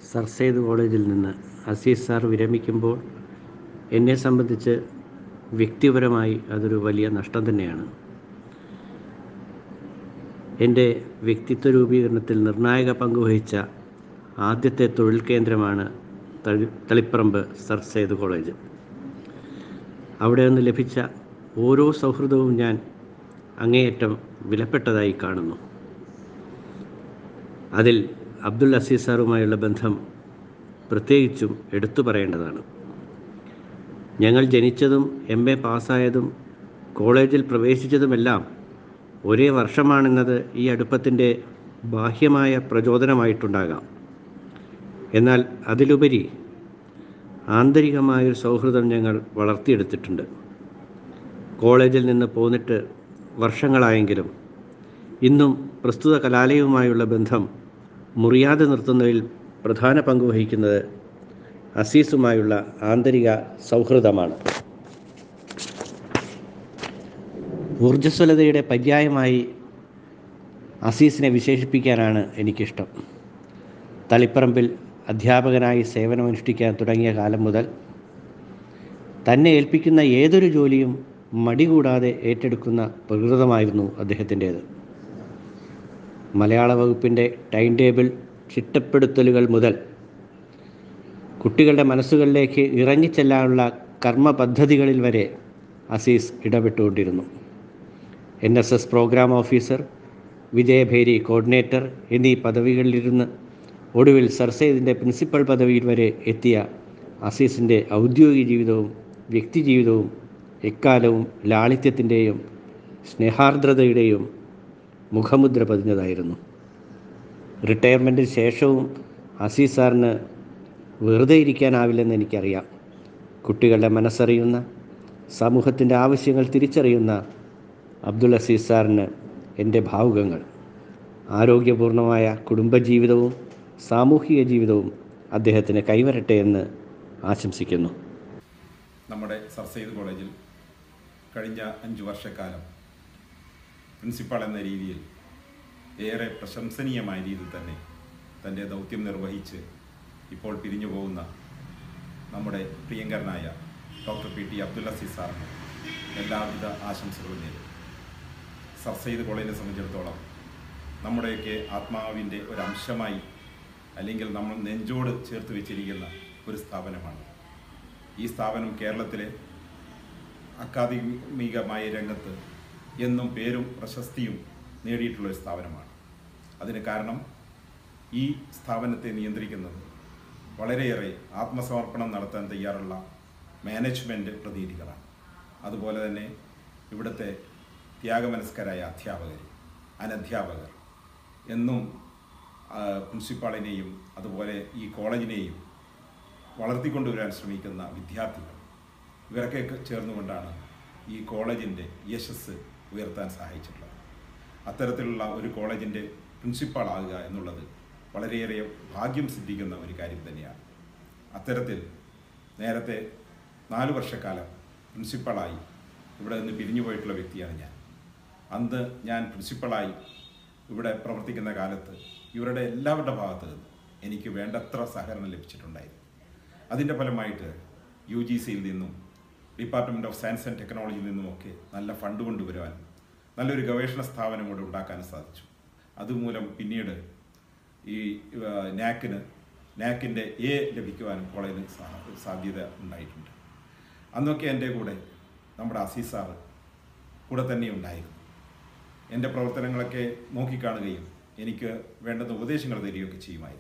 sir Syed കോളേജിൽ നിന്ന് Azeez sir വിരമിക്കുമ്പോൾ എന്നെ സംബന്ധിച്ച് വ്യക്തിപരമായി അതൊരു വലിയ നഷ്ടം തന്നെയാണ് എൻ്റെ വ്യക്തിത്വ രൂപീകരണത്തിൽ നിർണായക പങ്കുവഹിച്ച ആദ്യത്തെ തൊഴിൽ കേന്ദ്രമാണ് തളി തളിപ്പറമ്പ് സർ സെയ്ദ് കോളേജ് അവിടെ നിന്ന് ലഭിച്ച ഓരോ സൗഹൃദവും ഞാൻ അങ്ങേയറ്റം വിലപ്പെട്ടതായി കാണുന്നു അതിൽ അബ്ദുൽ അസീസ് സാറുമായുള്ള ബന്ധം പ്രത്യേകിച്ചും എടുത്തു പറയേണ്ടതാണ് ഞങ്ങൾ ജനിച്ചതും എം എ പാസ്സായതും കോളേജിൽ പ്രവേശിച്ചതുമെല്ലാം ഒരേ വർഷമാണെന്നത് ഈ അടുപ്പത്തിൻ്റെ ബാഹ്യമായ പ്രചോദനമായിട്ടുണ്ടാകാം എന്നാൽ അതിലുപരി ആന്തരികമായൊരു സൗഹൃദം ഞങ്ങൾ വളർത്തിയെടുത്തിട്ടുണ്ട് കോളേജിൽ നിന്ന് പോന്നിട്ട് വർഷങ്ങളായെങ്കിലും ഇന്നും പ്രസ്തുത കലാലയവുമായുള്ള ബന്ധം മുറിയാതെ നിർത്തുന്നതിൽ പ്രധാന പങ്ക് വഹിക്കുന്നത് അസീസുമായുള്ള ആന്തരിക സൗഹൃദമാണ് ഊർജ്ജസ്വലതയുടെ പര്യായമായി അസീസിനെ വിശേഷിപ്പിക്കാനാണ് എനിക്കിഷ്ടം തളിപ്പറമ്പിൽ അധ്യാപകനായി സേവനമനുഷ്ഠിക്കാൻ തുടങ്ങിയ കാലം മുതൽ തന്നെ ഏൽപ്പിക്കുന്ന ഏതൊരു ജോലിയും മടി കൂടാതെ ഏറ്റെടുക്കുന്ന പ്രകൃതമായിരുന്നു അദ്ദേഹത്തിൻ്റേത് മലയാള വകുപ്പിൻ്റെ ടൈം ടേബിൾ ചിട്ടപ്പെടുത്തലുകൾ മുതൽ കുട്ടികളുടെ മനസ്സുകളിലേക്ക് ഇറങ്ങിച്ചെല്ലാനുള്ള കർമ്മ പദ്ധതികളിൽ വരെ അസീസ് ഇടപെട്ടുകൊണ്ടിരുന്നു N S S programme officer Vijayabheri coordinator എന്നീ പദവികളിലിരുന്ന് ഒടുവിൽ സർസെയ്ദിൻ്റെ പ്രിൻസിപ്പൽ പദവിയിൽ വരെ എത്തിയ അസീസിൻ്റെ ഔദ്യോഗിക ജീവിതവും വ്യക്തിജീവിതവും എക്കാലവും ലാളിത്യത്തിൻ്റെയും സ്നേഹാർദ്രതയുടെയും മുഖമുദ്ര പതിഞ്ഞതായിരുന്നു റിട്ടയർമെൻറ്റിന് ശേഷവും അസീസ് സാറിന് വെറുതെ ഇരിക്കാനാവില്ലെന്ന് എനിക്കറിയാം കുട്ടികളുടെ മനസ്സറിയുന്ന സമൂഹത്തിൻ്റെ ആവശ്യങ്ങൾ തിരിച്ചറിയുന്ന അബ്ദുൽ അസീസ് സാറിന് എൻ്റെ ഭാവുകങ്ങൾ ആരോഗ്യപൂർണമായ കുടുംബജീവിതവും സാമൂഹിക ജീവിതവും അദ്ദേഹത്തിന് കൈവരട്ടെ എന്ന് ആശംസിക്കുന്നു നമ്മുടെ സർ സെയ്ദ് കോളേജിൽ കഴിഞ്ഞ അഞ്ച് വർഷക്കാലം പ്രിൻസിപ്പാൾ എന്ന രീതിയിൽ ഏറെ പ്രശംസനീയമായ രീതിയിൽ തന്നെ തൻ്റെ ദൗത്യം നിർവഹിച്ച് ഇപ്പോൾ പിരിഞ്ഞു പോകുന്ന നമ്മുടെ പ്രിയങ്കരനായ doctor P T Abdul Aziz സാറിന് എല്ലാവിധ ആശംസകളും നേരും സർ സെയ്ദ് കോളേജിനെ സംബന്ധിച്ചിടത്തോളം നമ്മുടെയൊക്കെ ആത്മാവിൻ്റെ ഒരു അംശമായി അല്ലെങ്കിൽ നമ്മൾ നെഞ്ചോട് ചേർത്ത് വെച്ചിരിക്കുന്ന ഒരു സ്ഥാപനമാണ് ഈ സ്ഥാപനം കേരളത്തിലെ അക്കാദമികമായ രംഗത്ത് എന്നും പേരും പ്രശസ്തിയും നേടിയിട്ടുള്ള ഒരു സ്ഥാപനമാണ് അതിന് കാരണം ഈ സ്ഥാപനത്തെ നിയന്ത്രിക്കുന്നത് വളരെയേറെ ആത്മസമർപ്പണം നടത്താൻ തയ്യാറുള്ള മാനേജ്മെൻറ്റ് പ്രതിനിധികളാണ് അതുപോലെ തന്നെ ഇവിടുത്തെ ത്യാഗമനസ്കരായ അധ്യാപകർ അനധ്യാപകർ എന്നും ആ, പ്രിൻസിപ്പാളിനെയും അതുപോലെ ഈ കോളേജിനെയും വളർത്തിക്കൊണ്ടുവരാൻ ശ്രമിക്കുന്ന വിദ്യാർത്ഥികൾ ഇവരൊക്കെ ചേർന്നുകൊണ്ടാണ് ഈ കോളേജിൻ്റെ യശസ് ഉയർത്താൻ സഹായിച്ചിട്ടുള്ളത് അത്തരത്തിലുള്ള ഒരു കോളേജിൻ്റെ പ്രിൻസിപ്പാൾ ആകുക എന്നുള്ളത് വളരെയേറെ ഭാഗ്യം സിദ്ധിക്കുന്ന ഒരു കാര്യം തന്നെയാണ് അത്തരത്തിൽ നേരത്തെ നാല് വർഷക്കാലം പ്രിൻസിപ്പളായി ഇവിടെ നിന്ന് പിരിഞ്ഞു പോയിട്ടുള്ള വ്യക്തിയാണ് ഞാൻ അന്ന് ഞാൻ പ്രിൻസിപ്പളായി ഇവിടെ പ്രവർത്തിക്കുന്ന കാലത്ത് ഇവരുടെ എല്ലാവരുടെ ഭാഗത്ത് നിന്ന് എനിക്ക് വേണ്ടത്ര സഹകരണം ലഭിച്ചിട്ടുണ്ടായിരുന്നു അതിൻ്റെ ഫലമായിട്ട് യു ജി സിയിൽ നിന്നും ഡിപ്പാർട്ട്മെൻറ്റ് ഓഫ് സയൻസ് ആൻഡ് ടെക്നോളജിയിൽ നിന്നുമൊക്കെ നല്ല ഫണ്ട് കൊണ്ടുവരുവാനും നല്ലൊരു ഗവേഷണ സ്ഥാപനം കൂടെ ഉണ്ടാക്കാനും സാധിച്ചു അതുമൂലം പിന്നീട് ഈ നാക്കിന് നാക്കിൻ്റെ എ ലഭിക്കുവാനും കോളേജിന് സാ- സാധ്യത ഉണ്ടായിട്ടുണ്ട് അന്നൊക്കെ എൻ്റെ കൂടെ നമ്മുടെ അസീസ് സാറ് കൂടെ തന്നെ ഉണ്ടായിരുന്നു എൻ്റെ പ്രവർത്തനങ്ങളൊക്കെ നോക്കിക്കാണുകയും എനിക്ക് വേണ്ടുന്ന ഉപദേശങ്ങൾ തരികയൊക്കെ ചെയ്യുമായിരുന്നു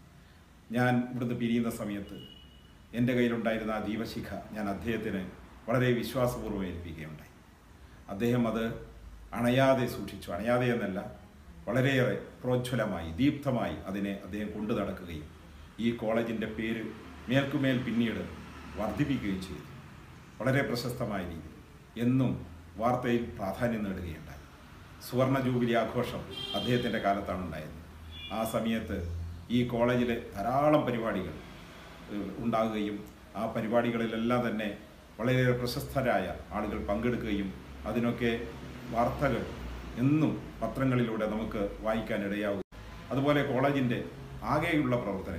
ഞാൻ ഇവിടുന്ന് പിരിയുന്ന സമയത്ത് എൻ്റെ കയ്യിലുണ്ടായിരുന്ന ആ ദീപശിഖ ഞാൻ അദ്ദേഹത്തിന് വളരെ വിശ്വാസപൂർവ്വം ഏൽപ്പിക്കുകയുണ്ടായി അദ്ദേഹം അത് അണയാതെ സൂക്ഷിച്ചു അണയാതെ എന്നല്ല വളരെയേറെ പ്രോജ്വലമായി ദീപ്തമായി അതിനെ അദ്ദേഹം കൊണ്ടു നടക്കുകയും ഈ കോളേജിൻ്റെ പേര് മേൽക്കുമേൽ പിന്നീട് വർദ്ധിപ്പിക്കുകയും ചെയ്തു വളരെ പ്രശസ്തമായ രീതിയിൽ എന്നും വാർത്തയിൽ പ്രാധാന്യം നേടുകയുണ്ടായി സുവർണ ജൂബിലി ആഘോഷം അദ്ദേഹത്തിൻ്റെ കാലത്താണ് ഉണ്ടായത് ആ സമയത്ത് ഈ കോളേജിലെ ധാരാളം പരിപാടികൾ ഏഹ്, ഉണ്ടാകുകയും ആ പരിപാടികളിലെല്ലാം തന്നെ വളരെയേറെ പ്രശസ്തരായ ആളുകൾ പങ്കെടുക്കുകയും അതിനൊക്കെ വാർത്തകൾ എന്നും പത്രങ്ങളിലൂടെ നമുക്ക് വായിക്കാൻ ഇടയാവും അതുപോലെ കോളേജിൻ്റെ ആകെയുള്ള പ്രവർത്തനങ്ങൾ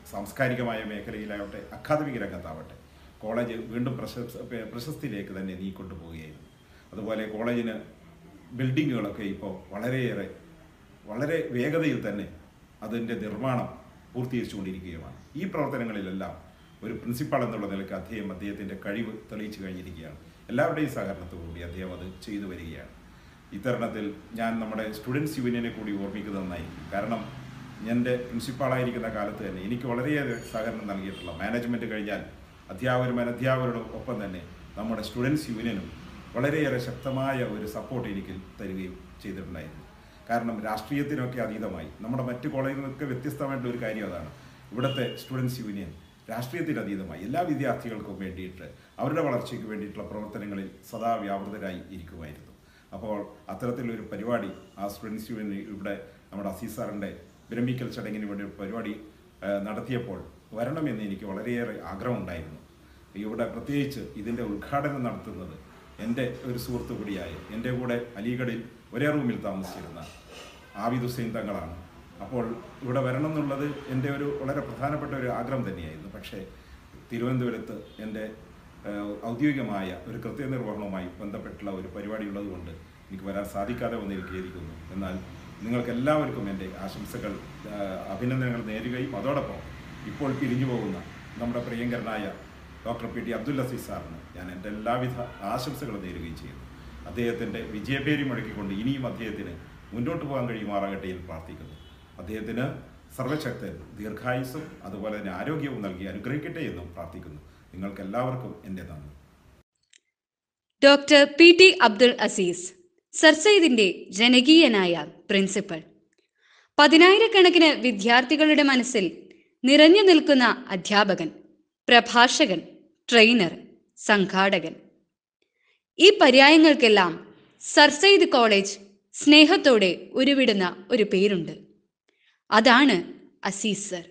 സാംസ്കാരികമായ മേഖലയിലാവട്ടെ അക്കാദമിക രംഗത്താവട്ടെ കോളേജ് വീണ്ടും പ്രശസ്ത പ്രശസ്തിയിലേക്ക് തന്നെ നീക്കൊണ്ടുപോവുകയായിരുന്നു അതുപോലെ കോളേജിന് ബിൽഡിങ്ങുകളൊക്കെ ഇപ്പോൾ വളരെയേറെ വളരെ വേഗതയിൽ തന്നെ അതിൻ്റെ നിർമ്മാണം പൂർത്തീകരിച്ചുകൊണ്ടിരിക്കുകയാണ് ഈ പ്രവർത്തനങ്ങളിലെല്ലാം ഒരു പ്രിൻസിപ്പാൾ എന്നുള്ള നിലയ്ക്ക് അദ്ദേഹം അദ്ദേഹത്തിൻ്റെ കഴിവ് തെളിയിച്ചു കഴിഞ്ഞിരിക്കുകയാണ് എല്ലാവരുടെയും സഹകരണത്തോടുകൂടി അദ്ദേഹം അത് ചെയ്തു വരികയാണ് ഇത്തരുണത്തിൽ ഞാൻ നമ്മുടെ സ്റ്റുഡൻസ് യൂണിയനെ കൂടി ഓർമ്മിക്കുന്നത് നന്നായിരിക്കും കാരണം എൻ്റെ പ്രിൻസിപ്പാളായിരിക്കുന്ന കാലത്ത് തന്നെ എനിക്ക് വളരെയേറെ സഹകരണം നൽകിയിട്ടുള്ള മാനേജ്മെൻറ്റ് കഴിഞ്ഞാൽ അധ്യാപകരും അനധ്യാപകരുടെ ഒപ്പം തന്നെ നമ്മുടെ സ്റ്റുഡൻസ് യൂണിയനും വളരെയേറെ ശക്തമായ ഒരു സപ്പോർട്ട് എനിക്ക് തരികയും ചെയ്തിട്ടുണ്ടായിരുന്നു കാരണം രാഷ്ട്രീയത്തിനൊക്കെ അതീതമായി നമ്മുടെ മറ്റ് കോളേജിൽ നിന്നൊക്കെ വ്യത്യസ്തമായിട്ടുള്ള ഒരു കാര്യം അതാണ് ഇവിടുത്തെ സ്റ്റുഡൻസ് യൂണിയൻ രാഷ്ട്രീയത്തിന് അതീതമായി എല്ലാ വിദ്യാർത്ഥികൾക്കും വേണ്ടിയിട്ട് അവരുടെ വളർച്ചയ്ക്ക് വേണ്ടിയിട്ടുള്ള പ്രവർത്തനങ്ങളിൽ സദാ വ്യാപൃതരായി ഇരിക്കുമായിരുന്നു അപ്പോൾ അത്തരത്തിലൊരു പരിപാടി ആ സ്റ്റുഡൻസ് യൂണിയൻ ഇവിടെ നമ്മുടെ അസീസ് സാറിൻ്റെ വിരമിക്കൽ ചടങ്ങിന് വേണ്ടി ഒരു പരിപാടി ആ, നടത്തിയപ്പോൾ വരണമെന്ന് എനിക്ക് വളരെയേറെ ആഗ്രഹമുണ്ടായിരുന്നു ഇവിടെ പ്രത്യേകിച്ച് ഇതിൻ്റെ ഉദ്ഘാടനം നടത്തുന്നത് എൻ്റെ ഒരു സുഹൃത്ത് കൂടിയായ എൻ്റെ കൂടെ അലിഗഡിൽ ഒരേ റൂമിൽ താമസിച്ചിരുന്ന ആബിദ് ഹുസൈൻ തങ്ങളാണ് അപ്പോൾ ഇവിടെ വരണം എന്നുള്ളത് എൻ്റെ ഒരു വളരെ പ്രധാനപ്പെട്ട ഒരു ആഗ്രഹം തന്നെയായിരുന്നു പക്ഷേ തിരുവനന്തപുരത്ത് എൻ്റെ ഏഹ്, ഔദ്യോഗികമായ ഒരു കൃത്യനിർവഹണവുമായി ബന്ധപ്പെട്ടുള്ള ഒരു പരിപാടി ഉള്ളതുകൊണ്ട് എനിക്ക് വരാൻ സാധിക്കാതെ വന്ന് എനിക്ക് ഖേദിക്കുന്നു എന്നാൽ നിങ്ങൾക്ക് എല്ലാവർക്കും എൻ്റെ ആശംസകൾ ഏഹ്, അഭിനന്ദനങ്ങൾ നേരുകയും അതോടൊപ്പം ഇപ്പോൾ പിരിഞ്ഞു പോകുന്ന നമ്മുടെ പ്രിയങ്കരനായ doctor P T Abdul Aziz സാറിന് ഞാൻ എൻ്റെ എല്ലാവിധ ആശംസകളും നേരുകയും ചെയ്യുന്നു അദ്ദേഹത്തിൻ്റെ വിജയപേരി മുഴക്കിക്കൊണ്ട് ഇനിയും അദ്ദേഹത്തിന് മുന്നോട്ട് പോകാൻ കഴിയുമാറാകട്ടെ എന്ന് പ്രാർത്ഥിക്കുന്നു അദ്ദേഹത്തിന് സർവശക്തൻ ദീർഘായുസ്സും അതുപോലെ തന്നെ ആരോഗ്യവും നൽകി അനുഗ്രഹിക്കട്ടെ എന്നും പ്രാർത്ഥിക്കുന്നു നിങ്ങൾക്ക് എല്ലാവർക്കും എൻ്റെ നന്ദി doctor P T Abdul Aziz sir സയ്യിദിന്റെ ജനകീയനായ പ്രിൻസിപ്പൽ പതിനായിരക്കണക്കിന് വിദ്യാർത്ഥികളുടെ മനസ്സിൽ നിറഞ്ഞു നിൽക്കുന്ന അധ്യാപകൻ പ്രഭാഷകൻ ട്രെയിനർ സംഘാടകൻ ഈ പര്യായങ്ങൾക്കെല്ലാം സർ സയ്യിദ് കോളേജ് സ്നേഹത്തോടെ ഉരുവിടുന്ന ഒരു പേരുണ്ട് അതാണ് അസീസ് സർ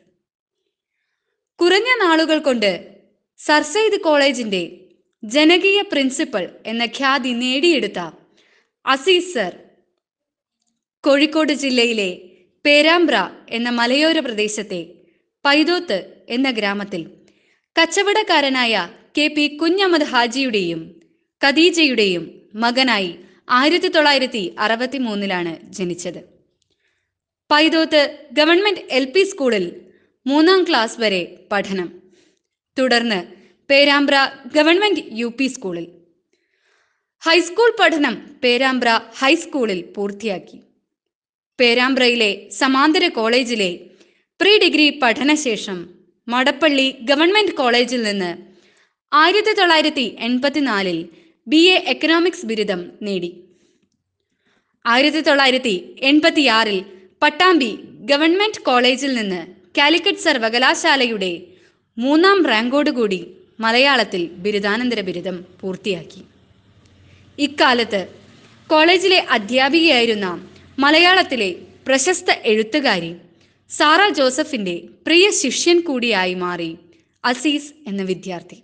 കുറഞ്ഞ നാളുകൾ കൊണ്ട് സർ സയ്യിദ് കോളേജിന്റെ ജനകീയ പ്രിൻസിപ്പൽ എന്ന ഖ്യാതി നേടിയെടുത്ത അസീസ് സർ കോഴിക്കോട് ജില്ലയിലെ പേരാമ്പ്ര എന്ന മലയോര പ്രദേശത്തെ പൈതോത്ത് എന്ന ഗ്രാമത്തിൽ കച്ചവടക്കാരനായ കെ പി കുഞ്ഞമ്മദ് ഹാജിയുടെയും ഖദീജയുടെയും മകനായി ആയിരത്തി തൊള്ളായിരത്തി അറുപത്തി മൂന്നിലാണ് ജനിച്ചത് പൈതോത്ത് ഗവൺമെന്റ് എൽ പി സ്കൂളിൽ മൂന്നാം ക്ലാസ് വരെ പഠനം തുടർന്ന് പേരാമ്പ്ര ഗവൺമെന്റ് യു പി സ്കൂളിൽ ഹൈസ്കൂൾ പഠനം പേരാമ്പ്ര ഹൈസ്കൂളിൽ പൂർത്തിയാക്കി പേരാമ്പ്രയിലെ സമാന്തര കോളേജിലെ പ്രീ ഡിഗ്രി പഠനശേഷം മടപ്പള്ളി ഗവൺമെന്റ് കോളേജിൽ നിന്ന് ആയിരത്തി തൊള്ളായിരത്തി എൺപത്തിനാലിൽ ബി എ എക്കണോമിക്സ് ബിരുദം നേടി ആയിരത്തി തൊള്ളായിരത്തി എൺപത്തിയാറിൽ പട്ടാമ്പി ഗവൺമെന്റ് കോളേജിൽ നിന്ന് കാലിക്കറ്റ് സർവകലാശാലയുടെ മൂന്നാം റാങ്കോടുകൂടി മലയാളത്തിൽ ബിരുദാനന്തര ബിരുദം പൂർത്തിയാക്കി ഇക്കാലത്ത് കോളേജിലെ അധ്യാപികയായിരുന്ന മലയാളത്തിലെ പ്രശസ്ത എഴുത്തുകാരി സാറ ജോസഫിന്റെ പ്രിയ ശിഷ്യൻ കൂടിയായി മാറി അസീസ് എന്ന വിദ്യാർത്ഥി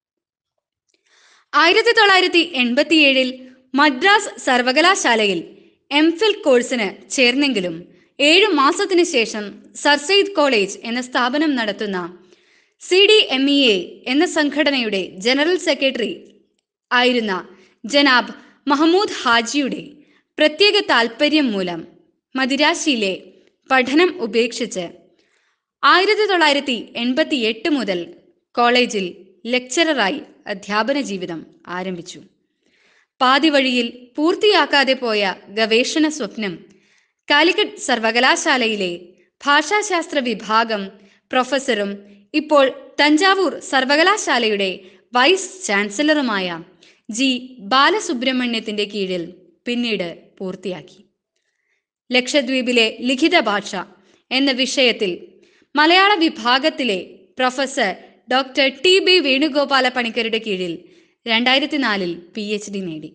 ആയിരത്തി തൊള്ളായിരത്തി എൺപത്തിയേഴിൽ മദ്രാസ് സർവകലാശാലയിൽ എം ഫിൽ കോഴ്സിന് ചേർന്നെങ്കിലും ഏഴു മാസത്തിനു ശേഷം സർ സെയ്ദ് കോളേജ് എന്ന സ്ഥാപനം നടത്തുന്ന C D M E A എന്ന സംഘടനയുടെ ജനറൽ സെക്രട്ടറി ആയിരുന്ന ജനാബ് മഹമ്മൂദ് ഹാജിയുടെ പ്രത്യേക താൽപ്പര്യം മൂലം മദിരാശിയിലെ പഠനം ഉപേക്ഷിച്ച് ആയിരത്തി തൊള്ളായിരത്തി എൺപത്തി എട്ട് മുതൽ കോളേജിൽ ലെക്ചററായി അധ്യാപന ജീവിതം ആരംഭിച്ചു പാതി വഴിയിൽ പൂർത്തിയാക്കാതെ പോയ ഗവേഷണ സ്വപ്നം കാലിക്കറ്റ് സർവകലാശാലയിലെ ഭാഷാശാസ്ത്ര വിഭാഗം പ്രൊഫസറും ഇപ്പോൾ തഞ്ചാവൂർ സർവകലാശാലയുടെ വൈസ് ചാൻസലറുമായ ജി ബാലസുബ്രഹ്മണ്യത്തിന്റെ കീഴിൽ പിന്നീട് പൂർത്തിയാക്കി ലക്ഷദ്വീപിലെ ലിഖിത ഭാഷ എന്ന വിഷയത്തിൽ മലയാള വിഭാഗത്തിലെ professor doctor T B Venugopala പണിക്കരുടെ കീഴിൽ രണ്ടായിരത്തി നാലിൽ പി എച്ച് ഡി നേടി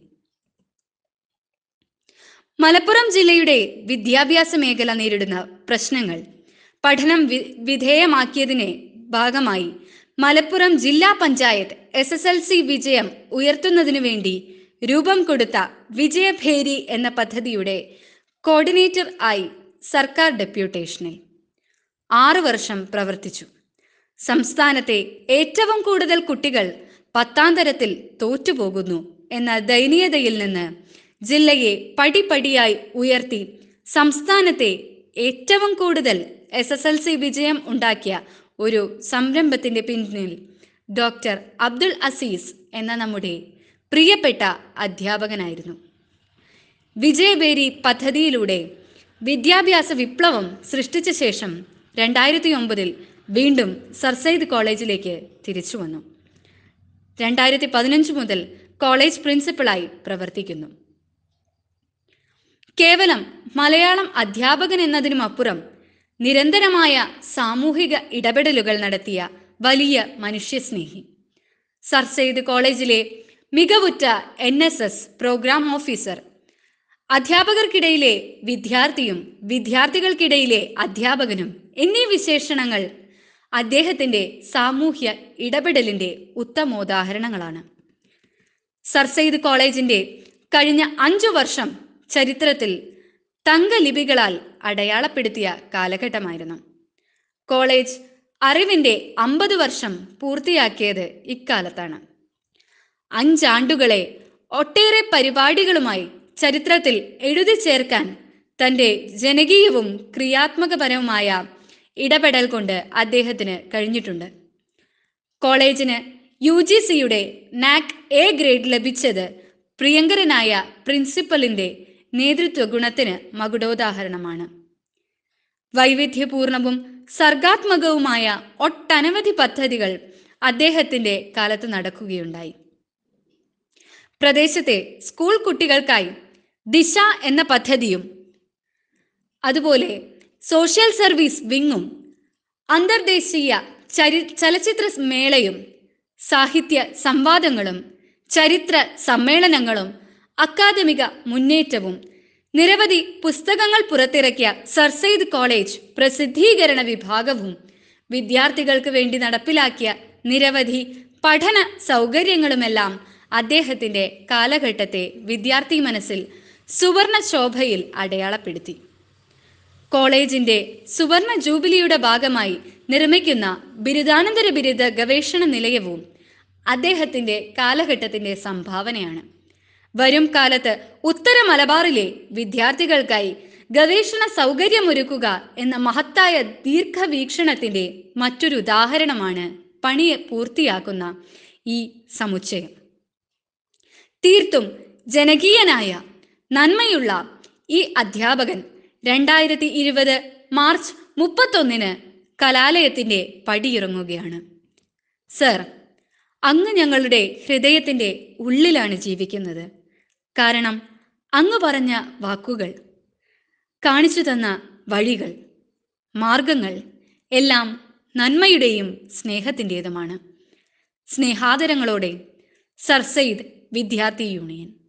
മലപ്പുറം ജില്ലയുടെ വിദ്യാഭ്യാസ മേഖല നേരിടുന്ന പ്രശ്നങ്ങൾ പഠനം വി- വിധേയമാക്കിയതിനെ ഭാഗമായി മലപ്പുറം ജില്ലാ panchayat S S L C വിജയം ഉയർത്തുന്നതിനു വേണ്ടി രൂപം കൊടുത്ത വിജയഭേരി എന്ന പദ്ധതിയുടെ കോർഡിനേറ്റർ ആയി സർക്കാർ ഡെപ്യൂട്ടേഷനിൽ ആറ് വർഷം പ്രവർത്തിച്ചു സംസ്ഥാനത്തെ ഏറ്റവും കൂടുതൽ കുട്ടികൾ പത്താം തരത്തിൽ തോറ്റുപോകുന്നു എന്ന ദയനീയതയിൽ നിന്ന് ജില്ലയെ പടിപടിയായി ഉയർത്തി സംസ്ഥാനത്തെ ഏറ്റവും കൂടുതൽ എസ് എസ് എൽ സി വിജയം ഉണ്ടാക്കിയ ഒരു സംരംഭത്തിന്റെ പിന്നിൽ ഡോക്ടർ അബ്ദുൾ അസീസ് എന്ന നമ്മുടെ പ്രിയപ്പെട്ട അധ്യാപകനായിരുന്നു വിജയബേരി പദ്ധതിയിലൂടെ വിദ്യാഭ്യാസ വിപ്ലവം സൃഷ്ടിച്ച ശേഷം രണ്ടായിരത്തി ഒമ്പതിൽ വീണ്ടും സർ സെയ്ദ് കോളേജിലേക്ക് തിരിച്ചു വന്നു രണ്ടായിരത്തി പതിനഞ്ച് മുതൽ കോളേജ് പ്രിൻസിപ്പളായി പ്രവർത്തിക്കുന്നു കേവലം മലയാളം അധ്യാപകൻ എന്നതിനുമപ്പുറം നിരന്തരമായ സാമൂഹിക ഇടപെടലുകൾ നടത്തിയ വലിയ മനുഷ്യസ്നേഹി സർ സെയ്ദ് കോളേജിലെ മികവുറ്റ N S S programme officer അധ്യാപകർക്കിടയിലെ വിദ്യാർത്ഥിയും വിദ്യാർത്ഥികൾക്കിടയിലെ അധ്യാപകനും എന്നീ വിശേഷണങ്ങൾ അദ്ദേഹത്തിന്റെ സാമൂഹ്യ ഇടപെടലിന്റെ ഉത്തമോദാഹരണങ്ങളാണ് സർ സെയ്ദ് കോളേജിന്റെ കഴിഞ്ഞ അഞ്ചു വർഷം ചരിത്രത്തിൽ തങ്കലിപികളാൽ അടയാളപ്പെടുത്തിയ കാലഘട്ടമായിരുന്നു കോളേജ് അറിവിന്റെ അമ്പത് വർഷം പൂർത്തിയാക്കിയത് ഇക്കാലത്താണ് അഞ്ചാണ്ടുകളെ ഒട്ടേറെ പരിപാടികളുമായി ചരിത്രത്തിൽ എഴുതി ചേർക്കാൻ തൻ്റെ ജനകീയവും ക്രിയാത്മകപരവുമായ ഇടപെടൽ കൊണ്ട് അദ്ദേഹത്തിന് കഴിഞ്ഞിട്ടുണ്ട് കോളേജിന് യു ജി സിയുടെ നാക് എ ഗ്രേഡ് ലഭിച്ചത് പ്രിയങ്കരനായ പ്രിൻസിപ്പലിന്റെ നേതൃത്വ ഗുണത്തിന് മകുടോദാഹരണമാണ് വൈവിധ്യപൂർണവും സർഗാത്മകവുമായ ഒട്ടനവധി പദ്ധതികൾ അദ്ദേഹത്തിന്റെ കാലത്ത് നടക്കുകയുണ്ടായി പ്രദേശത്തെ സ്കൂൾ കുട്ടികൾക്കായി ദിശ എന്ന പദ്ധതിയും അതുപോലെ സോഷ്യൽ സർവീസ് വിങ്ങും അന്തർദേശീയ ചരി ചലച്ചിത്ര മേളയും സാഹിത്യ സംവാദങ്ങളും ചരിത്ര സമ്മേളനങ്ങളും അക്കാദമിക മുന്നേറ്റവും നിരവധി പുസ്തകങ്ങൾ പുറത്തിറക്കിയ സർ സെയ്ദ് കോളേജ് പ്രസിദ്ധീകരണ വിഭാഗവും വിദ്യാർത്ഥികൾക്ക് വേണ്ടി നടപ്പിലാക്കിയ നിരവധി പഠന സൗകര്യങ്ങളുമെല്ലാം അദ്ദേഹത്തിന്റെ കാലഘട്ടത്തെ വിദ്യാർത്ഥി മനസ്സിൽ സുവർണ ശോഭയിൽ അടയാളപ്പെടുത്തി കോളേജിന്റെ സുവർണ ജൂബിലിയുടെ ഭാഗമായി നിർമ്മിക്കുന്ന ബിരുദാനന്തര ബിരുദ ഗവേഷണ നിലയവും അദ്ദേഹത്തിന്റെ കാലഘട്ടത്തിന്റെ സംഭാവനയാണ് വരും കാലത്ത് ഉത്തര മലബാറിലെ വിദ്യാർത്ഥികൾക്കായി ഗവേഷണ സൗകര്യമൊരുക്കുക എന്ന മഹത്തായ ദീർഘവീക്ഷണത്തിന്റെ മറ്റൊരു ഉദാഹരണമാണ് പണിയെ പൂർത്തിയാക്കുന്ന ഈ സമുച്ചയം തീർത്തും ജനകീയനായ നന്മയുള്ള ഈ അധ്യാപകൻ രണ്ടായിരത്തി ഇരുപത് മാർച്ച് മുപ്പത്തൊന്നിന് കലാലയത്തിന്റെ പടിയിറങ്ങുകയാണ് സർ അങ്ങ് ഞങ്ങളുടെ ഹൃദയത്തിന്റെ ഉള്ളിലാണ് ജീവിക്കുന്നത് കാരണം അങ്ങ് പറഞ്ഞ വാക്കുകൾ കാണിച്ചു തന്ന വഴികൾ മാർഗങ്ങൾ എല്ലാം നന്മയുടെയും സ്നേഹത്തിൻ്റെതുമാണ് സ്നേഹാദരങ്ങളോടെ സർ സെയ്ദ് വിദ്യാർത്ഥി യൂണിയൻ